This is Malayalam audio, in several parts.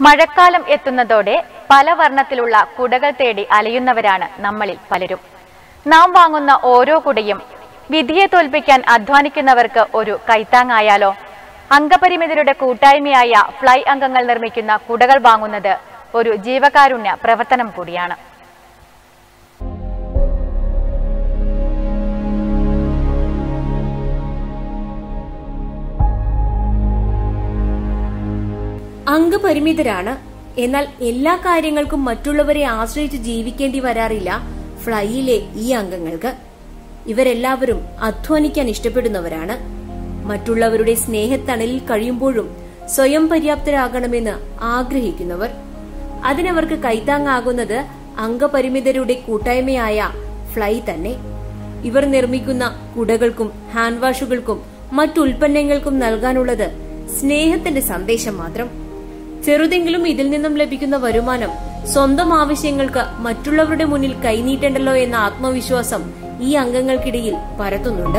മഴക്കാലം എത്തുന്നതോടെ പല വർണ്ണത്തിലുള്ള കുടകൾ തേടി അലയുന്നവരാണ് നമ്മളിൽ പലരും നാം വാങ്ങുന്ന ഓരോ കുടയും വിധിയെ തോൽപ്പിക്കാൻ അധ്വാനിക്കുന്നവർക്ക് ഒരു കൈത്താങ്ങായാലോ അംഗപരിമിതരുടെ കൂട്ടായ്മയായ ഫ്ലൈ അംഗങ്ങൾ നിർമ്മിക്കുന്ന കുടകൾ വാങ്ങുന്നത് ഒരു ജീവകാരുണ്യ പ്രവർത്തനം കൂടിയാണ് അംഗപരിമിതരാണ് എന്നാൽ എല്ലാ കാര്യങ്ങൾക്കും മറ്റുള്ളവരെ ആശ്രയിച്ച് ജീവിക്കേണ്ടി വരാറില്ല ഫ്ലൈയിലെ ഈ അംഗങ്ങൾക്ക് ഇവരെല്ലാവരും അധ്വാനിക്കാൻ ഇഷ്ടപ്പെടുന്നവരാണ് മറ്റുള്ളവരുടെ സ്നേഹത്തണലിൽ കഴിയുമ്പോഴും സ്വയം പര്യാപ്തരാകണമെന്ന് ആഗ്രഹിക്കുന്നവർ അതിനവർക്ക് കൈത്താങ്ങാകുന്നത് അംഗപരിമിതരുടെ കൂട്ടായ്മയായ ഫ്ലൈ തന്നെ ഇവർ നിർമ്മിക്കുന്ന കുടകൾക്കും ഹാൻഡ് വാഷുകൾക്കും മറ്റുൽപ്പന്നങ്ങൾക്കും നൽകാനുള്ളത് സ്നേഹത്തിന്റെ സന്ദേശം മാത്രം ചെറുതെങ്കിലും ഇതിൽ നിന്നും ലഭിക്കുന്ന വരുമാനം സ്വന്തം ആവശ്യങ്ങൾക്ക് മറ്റുള്ളവരുടെ മുന്നിൽ കൈനീട്ടണ്ടല്ലോ എന്ന ആത്മവിശ്വാസം ഈ അംഗങ്ങൾക്കിടയിൽ പരത്തുന്നുണ്ട്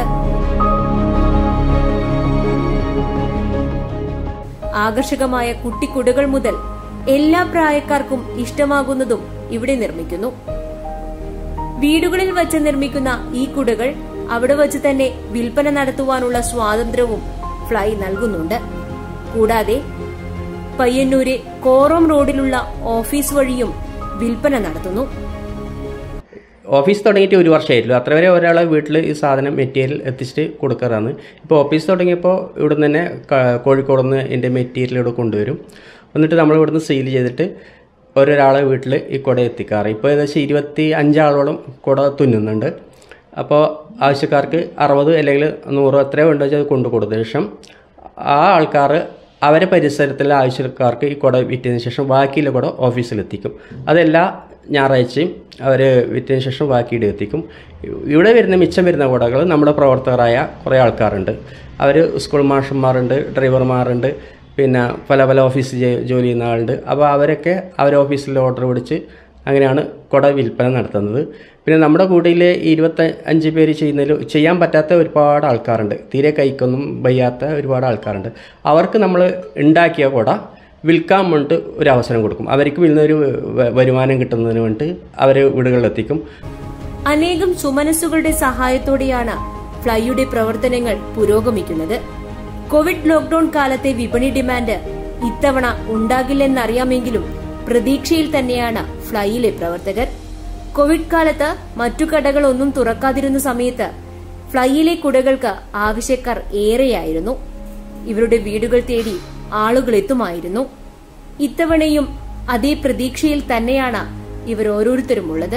ആകർഷകമായ കുട്ടിക്കുടകൾ മുതൽ എല്ലാ പ്രായക്കാർക്കും ഇഷ്ടമാകുന്നതും ഇവിടെ നിർമ്മിക്കുന്നു വീടുകളിൽ വച്ച് നിർമ്മിക്കുന്ന ഈ കുടകൾ അവിടെ വച്ച് തന്നെ വിൽപ്പന നടത്തുവാനുള്ള സ്വാതന്ത്ര്യവും ഫ്ലൈ നൽകുന്നുണ്ട് കൂടാതെ പയ്യന്നൂരെ കോറോം റോഡിലുള്ള ഓഫീസ് വഴിയും വിൽപ്പന നടത്തുന്നു ഓഫീസ് തുടങ്ങിയിട്ട് ഒരു വർഷമായിട്ടുള്ളൂ അത്ര വരെ ഒരാളെ വീട്ടിൽ ഈ സാധനം മെറ്റീരിയൽ എത്തിച്ചിട്ട് കൊടുക്കാറാണ് ഇപ്പോൾ ഓഫീസ് തുടങ്ങിയപ്പോൾ ഇവിടെ നിന്ന് തന്നെ ക- കോഴിക്കോട് നിന്ന് എൻ്റെ മെറ്റീരിയൽ ഇവിടെ കൊണ്ടുവരും എന്നിട്ട് നമ്മൾ ഇവിടുന്ന് സീൽ ചെയ്തിട്ട് ഓരോരാളെ വീട്ടിൽ ഈ കുട എത്തിക്കാറ് ഇപ്പോൾ ഏകദേശം ഇരുപത്തി അഞ്ചാളോളം കുട തുന്നുന്നുണ്ട് അപ്പോൾ ആവശ്യക്കാർക്ക് അറുപത് അല്ലെങ്കിൽ നൂറ് എത്രയോ ഉണ്ടോ വെച്ചാൽ അത് കൊണ്ടു കൊടുത്ത ശേഷം ആ ആൾക്കാർ അവരെ പരിസരത്തുള്ള ആവശ്യക്കാർക്ക് ഈ കുട വിറ്റതിന് ശേഷം ബാക്കിയുള്ള കുട ഓഫീസിലെത്തിക്കും അതെല്ലാ ഞായറാഴ്ചയും അവർ വിറ്റതിന് ശേഷം ബാക്കിയുടെ എത്തിക്കും ഇവിടെ വരുന്ന മിച്ചം വരുന്ന കുടകൾ നമ്മുടെ പ്രവർത്തകരായ കുറേ ആൾക്കാരുണ്ട് അവർ സ്കൂൾ മാഷന്മാരുണ്ട് ഡ്രൈവർമാരുണ്ട് പിന്നെ പല പല ഓഫീസിൽ ജെ- ജോലി ചെയ്യുന്ന ആളുണ്ട് അപ്പോൾ അവരൊക്കെ അവർ ഓഫീസിൽ ഓർഡർ പിടിച്ച് അങ്ങനെയാണ് കുട വിൽപ്പന നടത്തുന്നത് പിന്നെ നമ്മുടെ കൂടെയിൽ ഇരുപത്തി അഞ്ച് പേര് ചെയ്യുന്നതിൽ ചെയ്യാൻ പറ്റാത്ത ഒരുപാട് ആൾക്കാരുണ്ട് തീരെ കൈക്കൊന്നും വയ്യാത്ത ഒരുപാട് ആൾക്കാരുണ്ട് അവർക്ക് നമ്മൾ ഉണ്ടാക്കിയ കുട വിൽക്കാൻ വേണ്ടിയിട്ട് ഒരു അവസരം കൊടുക്കും അവർക്ക് വരുന്നൊരു വ- വരുമാനം കിട്ടുന്നതിന് വേണ്ടിയിട്ട് അവർ വീടുകളിലെത്തിക്കും അനേകം സുമനസ്സുകളുടെ സഹായത്തോടെയാണ് ഫ്ലൈയുടെ പ്രവർത്തനങ്ങൾ പുരോഗമിക്കുന്നത് കോവിഡ് ലോക്ഡൌൺ കാലത്തെ വിപണി ഡിമാൻഡ് ഇത്തവണ ഉണ്ടാകില്ലെന്നറിയാമെങ്കിലും പ്രതീക്ഷയിൽ തന്നെയാണ് ഫ്ലൈയിലെ പ്രവർത്തകർ കോവിഡ് കാലത്ത് മറ്റു കടകളൊന്നും തുറക്കാതിരുന്ന സമയത്ത് ഫ്ലൈയിലെ കുടകൾക്ക് ആവശ്യക്കാർ ഏറെയായിരുന്നു ഇവരുടെ വീടുകൾ തേടി ആളുകൾ എത്തുമായിരുന്നു ഇത്തവണയും അതേ പ്രതീക്ഷയിൽ തന്നെയാണ് ഇവർ ഓരോരുത്തരും ഉള്ളത്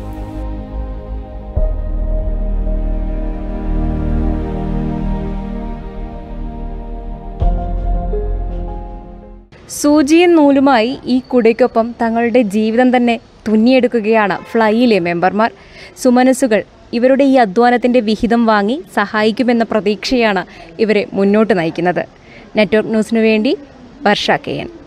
സൂചിയും നൂലുമായി ഈ കുടയ്ക്കൊപ്പം തങ്ങളുടെ ജീവിതം തന്നെ തുന്നിയെടുക്കുകയാണ് ഫ്ലൈയിലെ മെമ്പർമാർ സുമനസ്സുകൾ ഇവരുടെ ഈ അധ്വാനത്തിൻ്റെ വിഹിതം വാങ്ങി സഹായിക്കുമെന്ന പ്രതീക്ഷയാണ് ഇവരെ മുന്നോട്ട് നയിക്കുന്നത് നെറ്റ്വർക്ക് ന്യൂസിനു വേണ്ടി വർഷ കെ എൻ